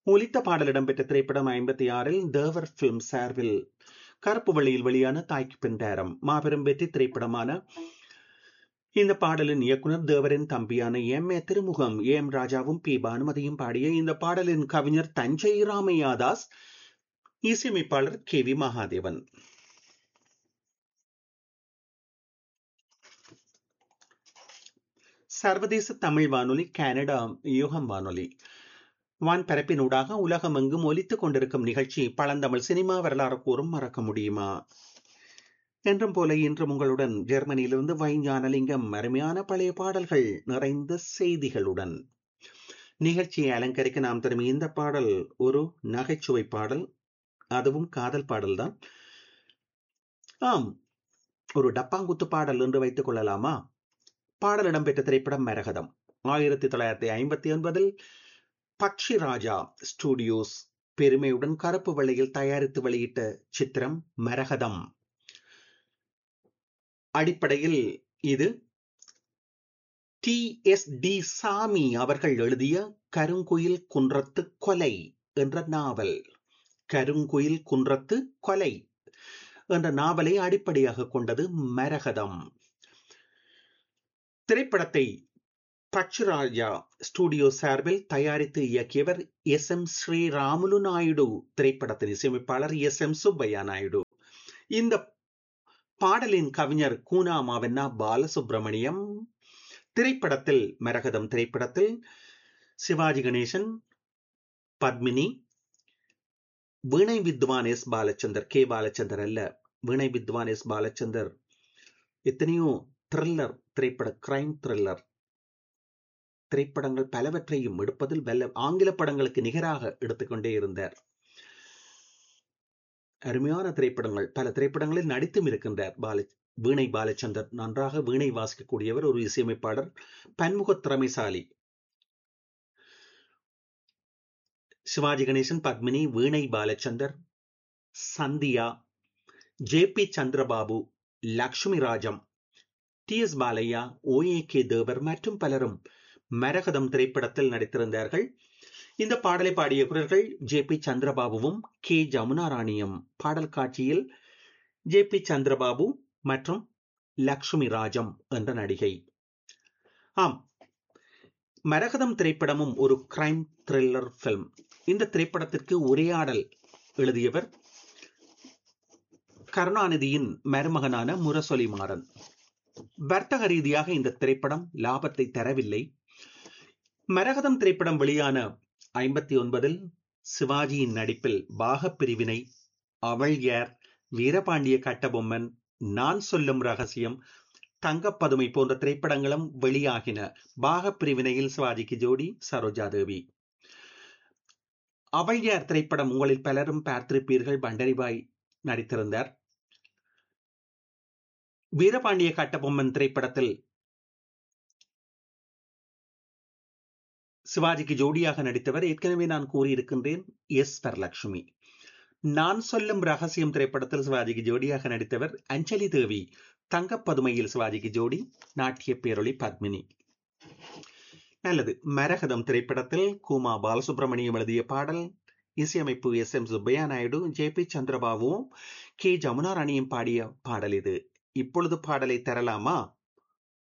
ஒலித்த பாடல் இடம்பெற்ற திரைப்படம் ஐம்பத்தி ஆறில் தேவர் பிலிம் சார்பில் கருப்பு வழியில் வெளியான தாய்க்கு பின்டாரம் மாபெரும் வெற்றி திரைப்படமான இந்த பாடலின் இயக்குனர் தேவரின் தம்பியான எம் ஏ திருமுகம் எம் ராஜாவும் பி பானுமதியும் பாடிய இந்த பாடலின் கவிஞர் தஞ்சை ராமையாதாஸ் இசையமைப்பாளர் கே வி மகாதேவன் சர்வதேச தமிழ் வானொலி கனடா யுகம் வானொலி வான்பரப்பினூடாக உலகமெங்கும் ஒலித்துக் கொண்டிருக்கும் நிகழ்ச்சி பழந்தமிழ் சினிமா வரலாறு கூறும் மறக்க முடியுமா என்றும் போல இன்றும் உங்களுடன் ஜெர்மனியிலிருந்து வைஞானலிங்கம் அருமையான பழைய பாடல்கள் நிறைந்த செய்திகளுடன் நிகழ்ச்சியை அலங்கரிக்க நாம் தரும் இந்த பாடல் ஒரு நகைச்சுவை பாடல் அதுவும் காதல் பாடல்தான் ஆம் ஒரு டப்பாங்குத்து பாடல் என்று வைத்துக் கொள்ளலாமா பாடல் இடம்பெற்ற திரைப்படம் மரகதம் ஆயிரத்தி தொள்ளாயிரத்தி ஐம்பத்தி ஒன்பதில் பக்ஷி ராஜா ஸ்டுடியோஸ் பெருமையுடன் கருப்பு வெள்ளையில் தயாரித்து வெளியிட்ட சித்திரம் மரகதம் அடிப்படையில் இது டி எஸ் டி சாமி அவர்கள் எழுதிய கருங்குயில் குன்றத்து கொலை என்ற நாவல் கருங்குயில் குன்றத்து கொலை என்ற நாவலை அடிப்படையாக கொண்டது மரகதம் திரைப்படத்தை பச்சுராஜா ஸ்டுடியோ சார்பில் தயாரித்து இயக்கியவர் எஸ் எம் ஸ்ரீராமுலு நாயுடு திரைப்படத்தின் இசையமைப்பாளர் எஸ் எம் சுப்பையா நாயுடு இந்த பாடலின் கவிஞர் கூனாமாவென்னா பாலசுப்ரமணியம் திரைப்படத்தில் மரகதம் திரைப்படத்தில் சிவாஜி கணேசன் பத்மினி வீணை வித்வான் எஸ் பாலச்சந்தர் கே பாலச்சந்தர் அல்ல வீணை வித்வான் எஸ் பாலச்சந்தர் எத்தனையோ த்ரில்லர் திரைப்பட கிரைம் த்ரில்லர் திரைப்படங்கள் பலவற்றையும் எடுப்பதில் வெல்ல ஆங்கில படங்களுக்கு நிகராக எடுத்துக்கொண்டே இருந்தார் அருமையான திரைப்படங்கள் பல திரைப்படங்களில் நடித்தும் இருக்கின்றார் பால வீணை பாலச்சந்தர் நன்றாக வீணை வாசிக்கக்கூடியவர் ஒரு இசையமைப்பாளர் பன்முக திறமைசாலி Sivaji Ganesan Padmini Veenai Balachander Sandhya J P Chandrababu Lakshmi Rajam T S Balaiah O A K Devar மற்றும் பலரும் மரகதம் திரைப்படத்தில் நடித்திருந்தார்கள் இந்த பாடலை பாடிய குரல்கள் ஜே பி சந்திரபாபுவும் கே ஜமுனா ராணியும் பாடல் காட்சியில் ஜே பி சந்திரபாபு மற்றும் லக்ஷ்மி ராஜம் என்ற நடிகை ஆம் மரகதம் திரைப்படமும் ஒரு கிரைம் த்ரில்லர் பிலிம் இந்த திரைப்படத்திற்கு உரையாடல் எழுதியவர் கருணாநிதியின் மருமகனான முரசொலி மாறன் வர்த்தக ரீதியாக இந்த திரைப்படம் லாபத்தை தரவில்லை மரகதம் திரைப்படம் வெளியான ஐம்பத்தி ஒன்பதில் சிவாஜியின் நடிப்பில் பாகப் பிரிவினை அவள் யார் வீரபாண்டிய கட்டபொம்மன் நான் சொல்லும் ரகசியம் தங்கப்பதுமை போன்ற திரைப்படங்களும் வெளியாகின பாகப் பிரிவினையில் சிவாஜிக்கு ஜோடி சரோஜா தேவி அவள் யார் திரைப்படம் உங்களில் பலரும் பார்த்திருப்பீர்கள் பண்டரிபாய் நடித்திருந்தார் வீரபாண்டிய கட்டபொம்மன் திரைப்படத்தில் சிவாஜிக்கு ஜோடியாக நடித்தவர் ஏற்கனவே நான் கூறியிருக்கின்றேன் எஸ் வரலட்சுமி நான் சொல்லும் ரகசியம் திரைப்படத்தில் சிவாஜிக்கு ஜோடியாக நடித்தவர் அஞ்சலி தேவி தங்கப்பதுமையில் சிவாஜிக்கு ஜோடி நாட்டிய பேரொளி பத்மினி நல்லது மரகதம் திரைப்படத்தில் கூமா பாலசுப்ரமணியம் எழுதிய பாடல் இசையமைப்பு S M Subbaiah Naidu J P சந்திரபாபுவும் கே ஜமுனா ராணியும் பாடிய பாடல் இது இப்பொழுது பாடலை தரலாமா